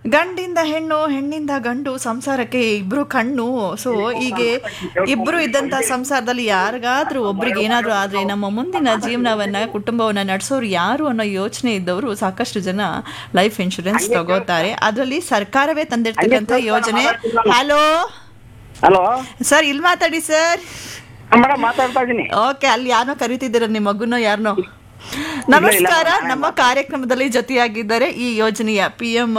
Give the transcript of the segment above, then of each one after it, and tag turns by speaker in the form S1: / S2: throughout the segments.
S1: ಗಂಡಿಂದ ಹೆಣ್ಣು ಹೆಣ್ಣಿಂದ ಗಂಡು ಸಂಸಾರಕ್ಕೆ ಇಬ್ರು ಕಣ್ಣು ಸೊ ಹೀಗೆ ಇಬ್ರು ಇದ್ದಂತ ಸಂಸಾರದಲ್ಲಿ ಯಾರಿಗಾದ್ರೂ ಒಬ್ರಿಗೆ ಏನಾದ್ರೂ ಆದ್ರೆ ನಮ್ಮ ಮುಂದಿನ ಜೀವನವನ್ನ ಕುಟುಂಬವನ್ನ ನಡೆಸೋರು ಯಾರು ಅನ್ನೋ ಯೋಚನೆ ಇದ್ದವರು ಸಾಕಷ್ಟು ಜನ ಲೈಫ್ ಇನ್ಶೂರೆನ್ಸ್ ತಗೋತಾರೆ ಅದರಲ್ಲಿ ಸರ್ಕಾರವೇ ತಂದಿರ್ತಕ್ಕಂಥ ಯೋಜನೆ ಹಲೋ
S2: ಹಲೋ
S1: ಸರ್ ಇಲ್ಲಿ ಮಾತಾಡಿ ಸರ್
S2: ಮೇಡಮ್ ಮಾತಾಡ್ತಾ ಇದ್ದೀನಿ
S1: ಓಕೆ ಅಲ್ಲಿ ಯಾರನ್ನೋ ಕರಿತಿದ್ದೀರ ನಿಮ್ಮ ಮಗುನೋ ಯಾರನ್ನೋ ನಮಸ್ಕಾರ ನಮ್ಮ ಕಾರ್ಯಕ್ರಮದಲ್ಲಿ ಜೊತೆಯಾಗಿದ್ದಾರೆ ಈ ಯೋಜನೆಯ P M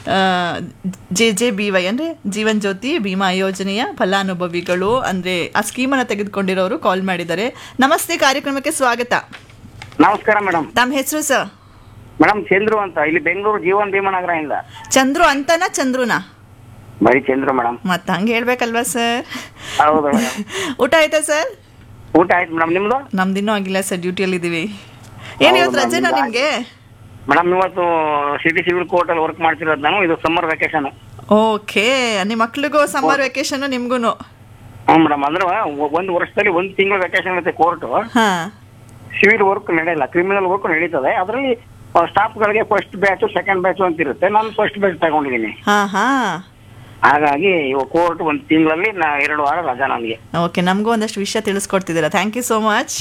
S1: J J B Y ಅಂದ್ರೆ ಜೀವನ್ ಜ್ಯೋತಿ ಬಿಮಾ ಯೋಜನೆಯ ಫಲಾನುಭವಿಗಳು ಅಂದ್ರೆ ಆ ಸ್ಕೀಮನ್ನು ತೆಗೆದುಕೊಂಡಿರೋರು ಕಾಲ್ ಮಾಡಿದ್ದಾರೆ ನಮಸ್ತೆ ಕಾರ್ಯಕ್ರಮಕ್ಕೆ ಸ್ವಾಗತ
S2: ನಮಸ್ಕಾರ ಮೇಡಮ್
S1: ತಮ್ಮ ಹೆಸರು ಸರ್
S2: ಮೇಡಮ್ ಚಂದ್ರು ಅಂತ ಇಲ್ಲಿ ಬೆಂಗಳೂರು ಜೀವನ್ ಭೀಮನಗರದಿಂದ
S1: ಚಂದ್ರು ಅಂತನಾ ಚಂದ್ರುನಾ
S2: ಬರೀ ಚಂದ್ರು ಮೇಡಮ್
S1: ಮತ್ತೆ ಹಂಗೆ ಹೇಳ್ಬೇಕಲ್ವಾ ಸರ್
S2: ಹೌದು ಮೇಡಮ್
S1: ಊಟ ಆಯ್ತಾ ಸರ್
S2: ಊಟ ಆಯ್ತು ಮೇಡಮ್ ನಿಮ್ದು
S1: ನಮ್ದಿನ್ನೂ ಆಗಿಲ್ಲ ಸರ್ ಡ್ಯೂಟಿಯಲ್ಲಿ ಇದ್ದೀವಿ ಏನು ಇವತ್ತು
S2: ಹೌದು,
S1: ರಜೆನಾ
S2: ನಮ್ದು
S1: ನಿಮಗೆ
S2: ಮೇಡಮ್ ಇವತ್ತು ಸಿಟಿ ಸಿವಿಲ್ ಕೋರ್ಟ್ ಅಲ್ಲಿ ವರ್ಕ್ ಮಾಡ್ತಿರೋದು ನಾನು ಇದು ಸಮ್ಮರ್ ವೆಕೇಶನ್
S1: ಓಕೆ ನಿಮ್ಮ ಮಕ್ಳಿಗೂ ಸಮ್ಮರ್ ವೆಕೇಶನ್ ನಿಮ್ಗೂ
S2: ಹ್ಞೂ ಮೇಡಮ್ ಅಂದ್ರೆ ಒ- ಒಂದು ವರ್ಷದಲ್ಲಿ ಒಂದು ತಿಂಗಳು ವೆಕೇಶನ್ ಇರುತ್ತೆ ಕೋರ್ಟ್
S1: ಹಾ
S2: ಸಿವಿಲ್ ವರ್ಕ್ ನಡೆಯಲ್ಲ ಕ್ರಿಮಿನಲ್ ವರ್ಕ್ ನಡೀತದೆ ಅದರಲ್ಲಿ ಸ್ಟಾಫ್ಗಳಿಗೆ ಫಸ್ಟ್ ಬ್ಯಾಚ್ ಸೆಕೆಂಡ್ ಬ್ಯಾಚ್ ಅಂತ ಇರುತ್ತೆ ನಾನು ಫಸ್ಟ್ ಬ್ಯಾಚ್ ತಗೊಂಡಿದ್ದೀನಿ
S1: ಹಾ ಹಾ
S2: ಹಾಗಾಗಿ ಇವಾಗ ಕೋರ್ಟ್ ಒಂದು ತಿಂಗಳಲ್ಲಿ ನಾ ಎರಡು ವಾರ ರಜಾ ನನಗೆ
S1: ಓಕೆ ನಮಗೂ ಒಂದಷ್ಟು ವಿಷಯ ತಿಳಿಸ್ಕೊಡ್ತಿದ್ದೀರಾ ಥ್ಯಾಂಕ್ ಯು ಸೋ ಮಚ್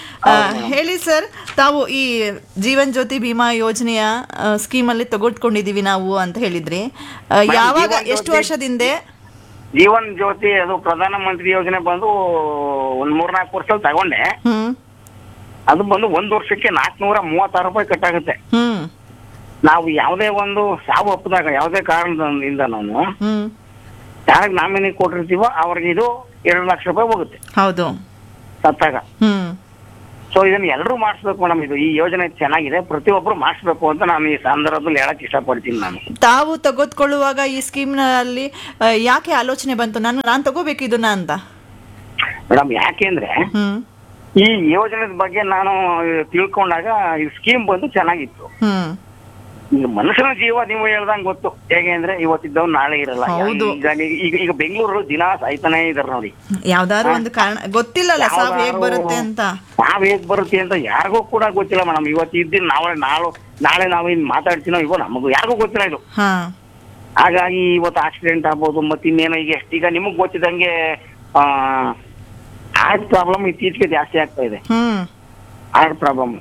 S1: ಹೇಳಿ ಸರ್ ತಾವು ಈ ಜೀವನ್ ಜ್ಯೋತಿ ಬಿಮಾ ಯೋಜನೆಯ ಸ್ಕೀಮಲ್ಲಿ ತೆಗೆದುಕೊಂಡಿದ್ದೀವಿ ನಾವು ಅಂತ ಹೇಳಿದ್ರಿ ಆ, ಯಾವಾಗ
S2: ಜೀವನ್
S1: ಎಷ್ಟು
S2: ಜ್ಯೋತಿ-
S1: ವರ್ಷದಿಂದ
S2: ಜೀವನ್ ಜ್ಯೋತಿ ಅದು ಪ್ರಧಾನ ಮಂತ್ರಿ ಯೋಜನೆ ಬಂದು ಒಂದ್ ಮೂರ್ನಾಲ್ಕು ವರ್ಷದಲ್ಲಿ ತಗೊಂಡೆ
S1: ಹ್ಮ್
S2: ಅದು ಬಂದು ಒಂದ್ ವರ್ಷಕ್ಕೆ ನಾಲ್ಕನೂರ ಮೂವತ್ತಾರು ರೂಪಾಯಿ ಕಟ್ಟಾಗುತ್ತೆ
S1: ಹ್ಮ್
S2: ನಾವು ಯಾವುದೇ ಒಂದು ಸಾವು ಒಪ್ಪದಾಗ ಯಾವುದೇ ಕಾರಣದಿಂದ ನಾವು
S1: ಹ್ಮ್
S2: ಯಾರಿಗೆ ನಾಮಿನಿ ಕೊಟ್ಟಿರ್ತೀವೋ ಅವ್ರಿಗೆ ಇದು ಎರಡು ಲಕ್ಷ ರೂಪಾಯಿ ಹೋಗುತ್ತೆ
S1: ಹೌದು
S2: ಸತ್ತಾಗ
S1: ಹ್ಮ್
S2: ಸೊ ಇದನ್ನ ಎಲ್ಲರೂ ಮಾಡಿಸ್ಬೇಕು ಮೇಡಮ್ ಇದು ಈ ಯೋಜನೆ ಚೆನ್ನಾಗಿದೆ ಪ್ರತಿಯೊಬ್ಬರು ಮಾಡಿಸ್ಬೇಕು ಅಂತ ನಾನು ಈ ಸಂದರ್ಭದಲ್ಲಿ ಹೇಳಕ್ ಇಷ್ಟಪಡ್ತೀನಿ ನಾನು
S1: ತಾವು ತೆಗೆದುಕೊಳ್ಳುವಾಗ ಈ ಸ್ಕೀಮ್ನಲ್ಲಿ ಯಾಕೆ ಆಲೋಚನೆ ಬಂತು ನಾನು ನಾನು ತಗೋಬೇಕು ಇದನ್ನ ಅಂತ
S2: ಮೇಡಮ್ ಯಾಕೆಂದ್ರೆ
S1: ಹ್ಮ್
S2: ಈ ಯೋಜನೆ ಬಗ್ಗೆ ನಾನು ತಿಳ್ಕೊಂಡಾಗ ಈ ಸ್ಕೀಮ್ ಬಂದು ಚೆನ್ನಾಗಿತ್ತು
S1: ಹ್ಮ್
S2: ಈಗ ಮನುಷ್ಯನ ಜೀವ ನೀವು ಹೇಳ್ದಂಗ್ ಗೊತ್ತು ಹೇಗೆ ಅಂದ್ರೆ ಇವತ್ತಿದ್ದವ್ ನಾಳೆ ಇರಲ್ಲ
S1: ಹೌದು.
S2: ಈಗ ಈಗ ಈಗ ಬೆಂಗಳೂರು ದಿನ ಸಾಯ್ತಾನೆ ಇದಾರೆ ನೋಡಿ
S1: ಯಾವ್ದಾದ್ರು ಒಂದು ಕಾರಣ ಗೊತ್ತಿಲ್ಲಲ್ಲ ಸಾವು ಹೇಗ್
S2: ಯಾವ್ದಾದ್ರು
S1: ಬರುತ್ತೆ ಅಂತ
S2: ನಾವ್ ಹೇಗ್ ಬರುತ್ತೆ ಅಂತ ಯಾರಿಗೂ ಕೂಡ ಗೊತ್ತಿಲ್ಲ ಮೇಡಮ್ ಇವತ್ತು ಇದ್ದೀನಿ ನಾಳೆ ನಾಳೆ ನಾಳೆ ನಾವು ಇನ್ ಮಾತಾಡ್ತೀನೋ ಇವ ನಮಗೂ ಯಾರಿಗೂ ಗೊತ್ತಿಲ್ಲ ಇದು
S1: ಹಾ
S2: ಹಾಗಾಗಿ ಇವತ್ತು ಆಕ್ಸಿಡೆಂಟ್ ಆಗ್ಬೋದು ಮತ್ತೆ ಇನ್ನೇನೋ ಈಗ ಎಷ್ಟು ಈಗ ನಿಮಗ್ ಗೊತ್ತಿದಂಗೆ ಆ ಹಾರ್ಟ್ ಪ್ರಾಬ್ಲಮ್ ಇತ್ತೀಚೆಗೆ ಜಾಸ್ತಿ ಆಗ್ತಾ ಇದೆ
S1: ಹ್ಮ್
S2: ಹಾರ್ಟ್ ಪ್ರಾಬ್ಲಮ್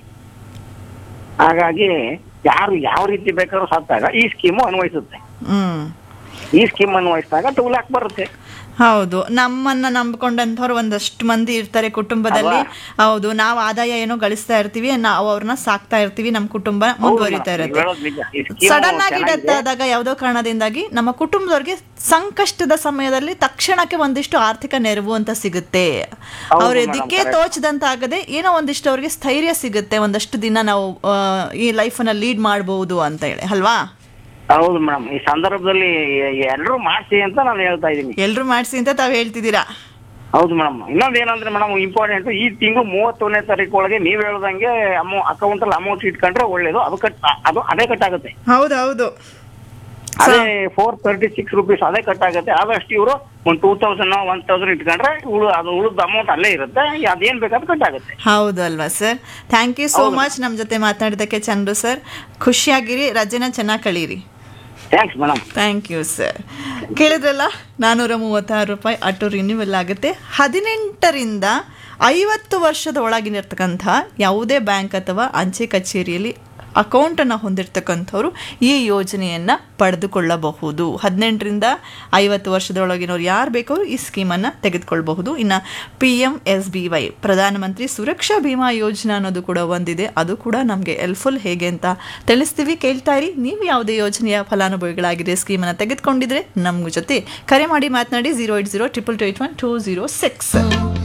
S2: ಹಾಗಾಗಿ ಯಾರು ಯಾವ ರೀತಿ ಬೇಕಾದ್ರೂ ಸತ್ತಾಗ ಈ ಸ್ಕೀಮು ಅನ್ವಯಿಸುತ್ತೆ
S1: ಹ್ಮ್
S2: ಈ ಸ್ಕೀಮ್ ಅನ್ವಯಿಸಿದಾಗ ಟೂ ಲ್ಯಾಕ್ ಬರುತ್ತೆ
S1: ಹೌದು ನಮ್ಮನ್ನ ನಂಬ್ಕೊಂಡಂಥವ್ರು ಒಂದಷ್ಟು ಮಂದಿ ಇರ್ತಾರೆ ಕುಟುಂಬದಲ್ಲಿ ಹೌದು ನಾವು ಆದಾಯ ಏನೋ ಗಳಿಸ್ತಾ ಇರ್ತೀವಿ ನಾವು ಅವ್ರನ್ನ ಸಾಕ್ತಾ ಇರ್ತೀವಿ ನಮ್ಮ ಕುಟುಂಬ ಮುಂದುವರಿತಾ
S2: ನೀವು
S1: ಇರುತ್ತೆ
S2: ಹೇಳೋದು ನಿಜ. ಈ scheme
S1: ಸಡನ್ ಆಗಿ
S2: ಚೆನ್ನಾಗಿದೆ.
S1: ಡೆತ್ ಆದಾಗ ಯಾವುದೋ ಕಾರಣದಿಂದಾಗಿ ನಮ್ಮ ಕುಟುಂಬದವ್ರಿಗೆ ಸಂಕಷ್ಟದ ಸಮಯದಲ್ಲಿ ತಕ್ಷಣಕ್ಕೆ ಒಂದಿಷ್ಟು ಆರ್ಥಿಕ ನೆರವು ಅಂತ ಸಿಗುತ್ತೆ
S2: ಹೌದು
S1: ಅವ್ರ
S2: madam,
S1: ಎದಕ್ಕೆ
S2: correct.
S1: ತೋಚದಂತ ಆಗದೆ ಏನೋ ಒಂದಿಷ್ಟು ಅವ್ರಿಗೆ ಸ್ಥೈರ್ಯ ಸಿಗುತ್ತೆ ಒಂದಷ್ಟು ದಿನ ನಾವು ಆ, ಈ ಲೈಫನ್ನ ಲೀಡ್ ಮಾಡಬಹುದು ಅಂತ ಹೇಳಿ ಅಲ್ವಾ
S2: ಹೌದು ಮೇಡಮ್ ಈ ಸಂದರ್ಭದಲ್ಲಿ ಎಲ್ಲರೂ ಮಾಡಿಸಿ ಅಂತ ನಾನು ಹೇಳ್ತಾ ಇದ್ದೀನಿ
S1: ಎಲ್ರು ಮಾಡಿಸಿ ಅಂತ ತಾವ್ ಹೇಳ್ತಿದ್ದೀರಾ
S2: ಹೌದು ಮೇಡಮ್ ಇನ್ನೊಂದು ಏನಂದ್ರೆ ಮೇಡಮ್ ಇಂಪಾರ್ಟೆಂಟ್ ಈ ತಿಂಗಳು ಮೂವತ್ತೊಂದನೇ ತಾರೀಕು ಒಳಗೆ ನೀವ್ ಹೇಳ್ದಂಗೆ ಅಮೌ ಅಕೌಂಟ್ ಅಲ್ಲಿ ಅಮೌಂಟ್ ಇಟ್ಕೊಂಡ್ರೆ ಒಳ್ಳೇದು ಅದು ಕಟ್ ಅದು ಅದೇ ಕಟ್ ಆಗುತ್ತೆ
S1: ಹೌದು ಹೌದು
S2: ಅದೇ ಫೋರ್ ತರ್ಟಿ ಸಿಕ್ಸ್ ರುಪೀಸ್ ಅದೇ ಕಟ್ ಆಗುತ್ತೆ ಆದಷ್ಟು ಇವರು ಒಂದು ಟೂ ತೌಸಂಡ್ ಒನ್ ತೌಸಂಡ್ ಇಟ್ಕೊಂಡ್ರೆ ಉಳು ಅದು ಉಳಿದ ಅಮೌಂಟ್ ಅಲ್ಲೇ ಇರುತ್ತೆ ಅದೇನ್ ಬೇಕಾದ್ರೂ ಕಟ್ ಆಗುತ್ತೆ
S1: ಹೌದು ಅಲ್ವಾ sir thank you so much ನಮ್ಮ ಜೊತೆ ಮಾತಾಡಿದ್ದಕ್ಕೆ ಚಂದ್ರು ಸರ್ ಖುಷಿಯಾಗಿರಿ ರಜೆನ ಚೆನ್ನಾಗಿ ಕಳೀರಿ
S2: thanks madam
S1: thank you sir ಕೇಳಿದ್ರಲ್ಲ ನಾನ್ನೂರ ಮೂವತ್ತಾರು ರೂಪಾಯಿ ಆಟೋ ರಿನ್ಯೂವಲ್ ಆಗುತ್ತೆ ಹದಿನೆಂಟರಿಂದ ಐವತ್ತು ವರ್ಷದ ಒಳಗಿನಿರ್ತಕ್ಕಂಥ ಯಾವುದೇ ಬ್ಯಾಂಕ್ ಅಥವಾ ಅಂಚೆ ಕಚೇರಿಯಲ್ಲಿ ಅಕೌಂಟನ್ನು ಹೊಂದಿರತಕ್ಕಂಥವ್ರು ಈ ಯೋಜನೆಯನ್ನು ಪಡೆದುಕೊಳ್ಳಬಹುದು ಹದಿನೆಂಟರಿಂದ ಐವತ್ತು ವರ್ಷದೊಳಗಿನವ್ರು ಯಾರು ಬೇಕಾದ್ರೂ ಈ ಸ್ಕೀಮನ್ನು ತೆಗೆದುಕೊಳ್ಬಹುದು ಇನ್ನು P M S B Y Pradhanmantri Suraksha Bima ಯೋಜನಾ ಅನ್ನೋದು ಕೂಡ ಒಂದಿದೆ ಅದು ಕೂಡ ನಮಗೆ ಎಲ್ಫುಲ್ ಹೇಗೆ ಅಂತ ತಿಳಿಸ್ತೀವಿ ಕೇಳ್ತಾ ಇರಿ ನೀವು ಯಾವುದೇ ಯೋಜನೆಯ ಫಲಾನುಭವಿಗಳಾಗಿದೆ ಸ್ಕೀಮನ್ನು ತೆಗೆದುಕೊಂಡಿದ್ರೆ ನಮ್ಮ ಜೊತೆ ಕರೆ ಮಾಡಿ ಮಾತನಾಡಿ zero eight zero triple two eight one two zero six